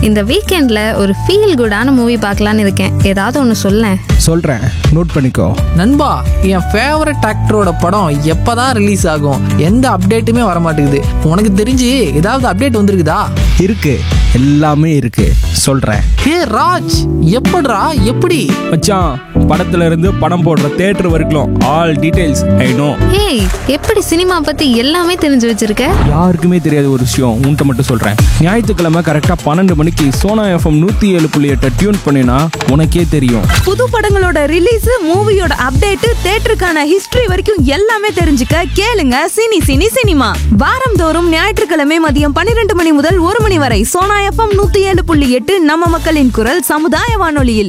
இந்த வீக்கெண்ட்ல ஒரு ஃபீல் குடான மூவி பார்க்கலான்னு இருக்கேன் ஏதாவது ஒன்று சொல்லேன் சொல்கிறேன் நோட் பண்ணிக்கோ நண்பா என் ஃபேவரட் ஆக்டரோட படம் எப்பதான் ரிலீஸ் ஆகும் எந்த அப்டேட்டுமே வர மாட்டேங்குது உனக்கு தெரிஞ்சு ஏதாவது அப்டேட் வந்திருக்குதா இருக்கு எல்லாமே இருக்கு சொல்கிறேன் ஹே ராஜ் எப்படிடா எப்படி மச்சான் படத்துல இருந்து படம் போடுற தேட்டர் வரைக்கும் ஆல் டீடைல்ஸ் ஐ நோ ஏய் எப்படி சினிமா பத்தி எல்லாமே தெரிஞ்சு வச்சிருக்க யாருக்குமே தெரியாத ஒரு விஷயம் உன்கிட்ட மட்டும் சொல்கிறேன் ஞாயிற்றுக்கிழமை கரெக்டாக பன்னெண்டு மணிக்கு சோனா எஃப்எம் நூற்றி ஏழு புள்ளி எட்டை டியூன் பண்ணினா உனக்கே தெரியும் புது படங்களோட ரிலீஸ் மூவியோட அப்டேட் தேட்டருக்கான ஹிஸ்டரி வரைக்கும் எல்லாமே தெரிஞ்சுக்க கேளுங்க சினி சினி சினிமா வாரந்தோறும் ஞாயிற்றுக்கிழமை மதியம் பன்னிரண்டு மணி முதல் ஒரு மணி வரை சோனா எஃப்எம் நூத்தி ஏழு புள்ளி எட்டு நம்ம மக்களின் குரல் சமுதாய வானொலியில்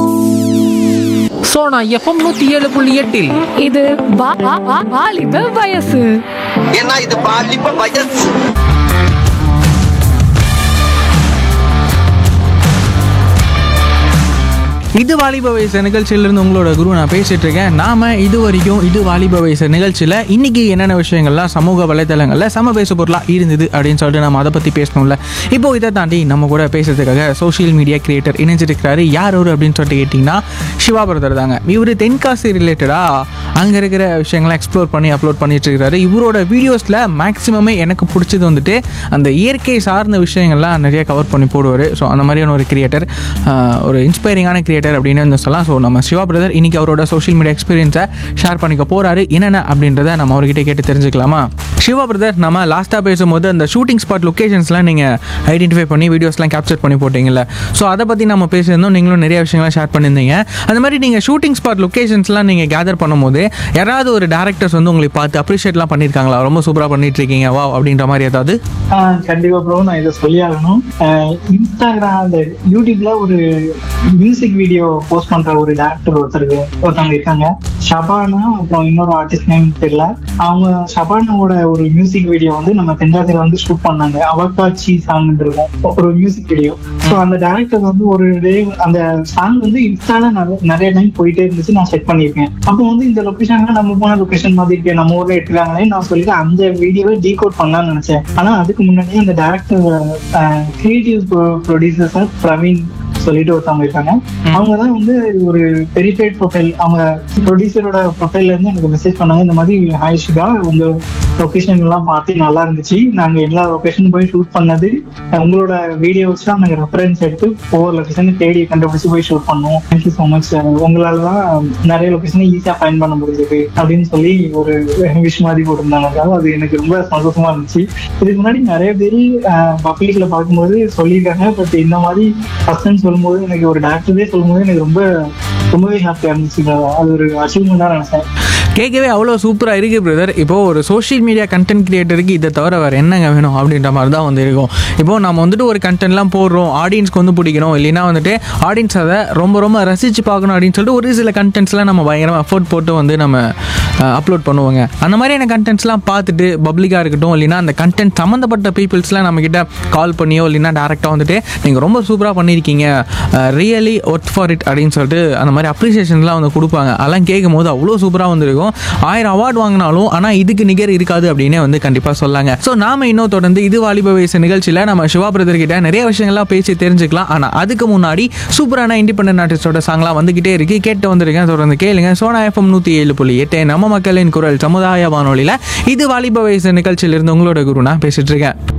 சோ நான் எஃப்எம் நூத்தி ஏழு புள்ளி எட்டில் இது வா- வா- வா- வாலிப வயசு ஏன்னா இது பாலிப்ப வயசு இது வாலிப வயசு நிகழ்ச்சியிலிருந்து உங்களோட குரு நான் பேசிட்டு இருக்கேன் நாம இது வரைக்கும் இது வாலிப வயசு நிகழ்ச்சியில் இன்னைக்கு என்னென்ன விஷயங்கள்லாம் சமூக வலைதளங்களில் சம பேசு பொருளாக இருந்தது அப்படின்னு சொல்லிட்டு நம்ம அதை பற்றி பேசணும்ல இப்போ இதை தாண்டி நம்ம கூட பேசுறதுக்காக சோஷியல் மீடியா கிரியேட்டர் இணைஞ்சிருக்கிறாரு யார் அவர் அப்படின்னு சொல்லிட்டு கேட்டிங்கன்னா சிவா பிரதர் தாங்க இவர் தென்காசி ரிலேட்டடாக அங்கே இருக்கிற விஷயங்களை எக்ஸ்ப்ளோர் பண்ணி அப்லோட் பண்ணிட்டு இருக்காரு இவரோட வீடியோஸில் மேக்ஸிமமே எனக்கு பிடிச்சது வந்துட்டு அந்த இயற்கை சார்ந்த விஷயங்கள்லாம் நிறைய கவர் பண்ணி போடுவார் ஸோ அந்த மாதிரியான ஒரு கிரியேட்டர் ஒரு இன்ஸ்பைரிங்கான கிரியேட்டர் அப்படின்னு வந்து சொல்லலாம் ஸோ நம்ம சிவா பிரதர் இன்னைக்கு அவரோட சோஷியல் மீடியா எக்ஸ்பீரியன்ஸை ஷேர் பண்ணிக்க போறாரு என்னென்ன அப்படின்றத நம்ம அவர்கிட்ட கேட்டு தெரிஞ்சுக்கலாமா சிவா பிரதர் நம்ம லாஸ்ட்டாக பேசும்போது அந்த ஷூட்டிங் ஸ்பாட் லொக்கேஷன்ஸ்லாம் நீங்கள் ஐடென்டிஃபை பண்ணி வீடியோஸ்லாம் கேப்சர் பண்ணி போட்டிங்கல்ல ஸோ அதை பற்றி நம்ம பேசியிருந்தோம் நீங்களும் நிறைய விஷயங்கள்லாம் ஷேர் பண்ணியிருந்தீங்க அந்த மாதிரி நீங்கள் ஷூட்டிங் ஸ்பாட் லொக்கேஷன்ஸ்லாம் நீங்கள் கேதர் பண்ணும்போது யாராவது ஒரு டேரக்டர்ஸ் வந்து உங்களை பார்த்து அப்ரிஷியேட்லாம் பண்ணியிருக்காங்களா ரொம்ப சூப்பராக பண்ணிட்டு இருக்கீங்க வா அப்படின்ற மாதிரி ஏதாவது ஆஹ் கண்டிப்பா ப்ரோ நான் இதை சொல்லி ஆகணும் ஆஹ் இன்ஸ்டாகிராம் அந்த யூடியூப்ல ஒரு மியூசிக் வீடியோ போஸ்ட் பண்ற ஒரு டேரக்டர் ஒருத்தருக்கு ஒருத்தவங்க இருக்காங்க ஷபானா அப்புறம் இன்னொரு ஆர்டிஸ்ட் நேம் தெரியல அவங்க ஷபானாவோட ஒரு மியூசிக் வீடியோ வந்து நம்ம தென்காசியில வந்து ஷூட் பண்ணாங்க அவக்காட்சி சாங் இருக்கும் ஒரு மியூசிக் வீடியோ ஸோ அந்த டேரக்டர் வந்து ஒரு டே அந்த சாங் வந்து இன்ஸ்டால நிறைய- நிறைய டைம் போயிட்டே இருந்துச்சு நான் செக் பண்ணியிருக்கேன் அப்போ வந்து இந்த லொகேஷன்ல நம்ம போன லொகேஷன் மாதிரி இருக்கே நம்ம ஊர்ல எடுக்கிறாங்களே நான் சொல்லிட்டு அந்த வீடியோவை டீகோட் பண்ணலாம்னு நினைச்சேன் ஆனா அதுக்கு முன்னாடியே அந்த டேரக்டர் கிரியேட்டிவ் ப்ரொடியூசர் பிரவீன் சொல்லிட்டு ஒருத்தவங்க இருக்காங்க அவங்க தான் வந்து ஒரு வெரிஃபைட் ப்ரொஃபைல் அவங்க ப்ரொடியூசரோட ப்ரொஃபைல்ல இருந்து எனக்கு மெசேஜ் பண்ணாங்க இந்த மாதிரி ஹாய் சுகா உங்க லொகேஷன் எல்லாம் பார்த்து நல்லா இருந்துச்சு நாங்க எல்லா லொகேஷனும் போய் ஷூட் பண்ணது உங்களோட வீடியோஸ் தான் நாங்க ரெஃபரன்ஸ் எடுத்து ஒவ்வொரு லொகேஷன் தேடி கண்டுபிடிச்சு போய் ஷூட் பண்ணோம் தேங்க்யூ ஸோ மச் உங்களால தான் நிறைய லொகேஷனை ஈஸியா ஃபைன் பண்ண முடிஞ்சது அப்படின்னு சொல்லி ஒரு விஷ் மாதிரி போட்டிருந்தாங்க அதாவது அது எனக்கு ரொம்ப சந்தோஷமா இருந்துச்சு இதுக்கு முன்னாடி நிறைய பேர் பப்ளிக்ல பார்க்கும்போது சொல்லியிருக்காங்க பட் இந்த மாதிரி ஃபர்ஸ்ட் டைம் சொல்லும்போது எனக்கு ஒரு டாக்டரே சொல்லும்போது எனக்கு ரொம்ப ரொம்பவே ஹாப்பியா இருந்துச்சு அது ஒரு அச்சீவ்மெண்டா நினைச்சேன் கேட்கவே அவ்வளோ சூப்பராக இருக்குது பிரதர் இப்போது ஒரு சோஷியல் மீடியா கண்டென்ட் கிரியேட்டருக்கு இதை தவிர வேறு என்னங்க வேணும் அப்படின்ற மாதிரி தான் வந்து இருக்கும் இப்போது நம்ம வந்துட்டு ஒரு கண்டென்ட்லாம் போடுறோம் ஆடியன்ஸ்க்கு வந்து பிடிக்கணும் இல்லைன்னா வந்துட்டு ஆடியன்ஸ் அதை ரொம்ப ரொம்ப ரசித்து பார்க்கணும் அப்படின்னு சொல்லிட்டு ஒரு சில கண்டென்ட்ஸ்லாம் நம்ம பயங்கரமாக எஃபோர்ட் போட்டு வந்து நம்ம அப்லோட் பண்ணுவாங்க அந்த மாதிரியான கண்டென்ட்ஸ்லாம் பார்த்துட்டு பப்ளிக்காக இருக்கட்டும் இல்லைன்னா அந்த கண்டென்ட் சம்மந்தப்பட்ட பீப்புள்ஸ்லாம் நம்மக்கிட்ட கால் பண்ணியோ இல்லைன்னா டேரெக்டாக வந்துட்டு நீங்கள் ரொம்ப சூப்பராக பண்ணியிருக்கீங்க ரியலி ஒர்த் ஃபார் இட் அப்படின்னு சொல்லிட்டு அந்த மாதிரி அப்ரிசியேஷன்லாம் வந்து கொடுப்பாங்க அதெல்லாம் கேட்கும் போது அவ்வளோ சூப்பராக வந்திருக்கும் ஆயிரம் அவார்டு வாங்கினாலும் ஆனால் இதுக்கு நிகர் இருக்காது அப்படின்னே வந்து கண்டிப்பாக சொல்லாங்க ஸோ நாம இன்னும் தொடர்ந்து இது வாலிப வயசு நிகழ்ச்சியில் நம்ம சிவா பிரதர் கிட்ட நிறைய விஷயங்கள்லாம் பேசி தெரிஞ்சுக்கலாம் ஆனால் அதுக்கு முன்னாடி சூப்பரான இண்டிபெண்டன்ட் ஆர்டிஸ்டோட சாங்லாம் வந்துகிட்டே இருக்கு கேட்டு வந்திருக்கேன் தொடர்ந்து கேளுங்க சோனா எஃப்எம் நூற்றி ஏழு புள்ளி எட்டு நம்ம மக்களின் குரல் சமுதாய வானொலியில் இது வாலிப வயசு நிகழ்ச்சியிலிருந்து உங்களோட குரு நான் பேசிட்டு இருக்கேன்